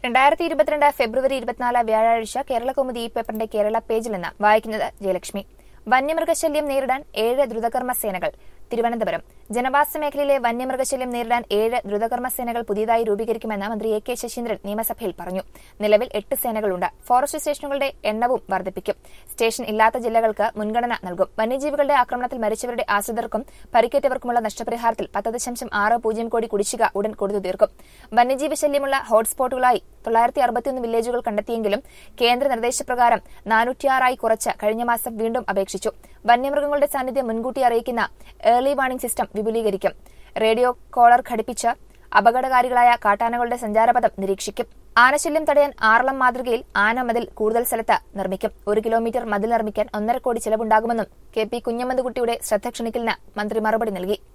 രണ്ടായിരത്തി ഇരുപത്തിരണ്ട് ഫെബ്രുവരി ഇരുപത്തിനാല് വ്യാഴാഴ്ച കേരളകൗമുദി ഈ പേപ്പറിന്റെ കേരള പേജിൽ നിന്ന് വായിക്കുന്നത് ജയലക്ഷ്മി വന്യമൃഗശല്യം നേരിടാൻ ഏഴ് ദ്രുതകർമ്മ സേനകൾ തിരുവനന്തപുരം ജനവാസ മേഖലയിലെ വന്യമൃഗശല്യം നേരിടാൻ ഏഴ് ദ്രുതകർമ്മ സേനകൾ പുതിയതായി രൂപീകരിക്കുമെന്ന് മന്ത്രി എ കെ ശശീന്ദ്രൻ നിയമസഭയിൽ പറഞ്ഞു നിലവിൽ എട്ട് സേനകളുണ്ട് ഫോറസ്റ്റ് സ്റ്റേഷനുകളുടെ എണ്ണവും വർദ്ധിപ്പിക്കും സ്റ്റേഷൻ ഇല്ലാത്ത ജില്ലകൾക്ക് മുൻഗണന നൽകും വന്യജീവികളുടെ ആക്രമണത്തിൽ മരിച്ചവരുടെ ആശ്രിതർക്കും പരിക്കേറ്റവർക്കുമുള്ള നഷ്ടപരിഹാരത്തിൽ പത്ത് ദശാംശം ആറ് പൂജ്യം കോടി കുടിശ്ശിക ഉടൻ കൊടുത്തു തീർക്കും വന്യജീവി ശല്യമുള്ള ഹോട്ട്സ്പോട്ടുകളായി തൊള്ളായിരത്തി അറുപത്തിയൊന്ന് വില്ലേജുകൾ കണ്ടെത്തിയെങ്കിലും കേന്ദ്ര നിർദ്ദേശപ്രകാരം നാനൂറ്റിയാറായി കുറച്ച് കഴിഞ്ഞ മാസം വീണ്ടും അപേക്ഷിച്ചു വന്യമൃഗങ്ങളുടെ സാന്നിധ്യം മുൻകൂട്ടി അറിയിക്കുന്ന ഏർലി വാർണിംഗ് സിസ്റ്റം വിപുലീകരിക്കും റേഡിയോ കോളർ ഘടിപ്പിച്ച് അപകടകാരികളായ കാട്ടാനകളുടെ സഞ്ചാരപഥം നിരീക്ഷിക്കും ആനശല്യം തടയാൻ ആറളം മാതൃകയിൽ ആന മതിൽ കൂടുതൽ സ്ഥലത്ത് നിർമ്മിക്കും ഒരു കിലോമീറ്റർ മതിൽ നിർമ്മിക്കാൻ ഒന്നര കോടി ചിലവുണ്ടാകുമെന്നും കെ പി കുഞ്ഞമ്മദ്കുട്ടിയുടെ ശ്രദ്ധ ക്ഷണിക്കലിന് മന്ത്രി മറുപടി നൽകി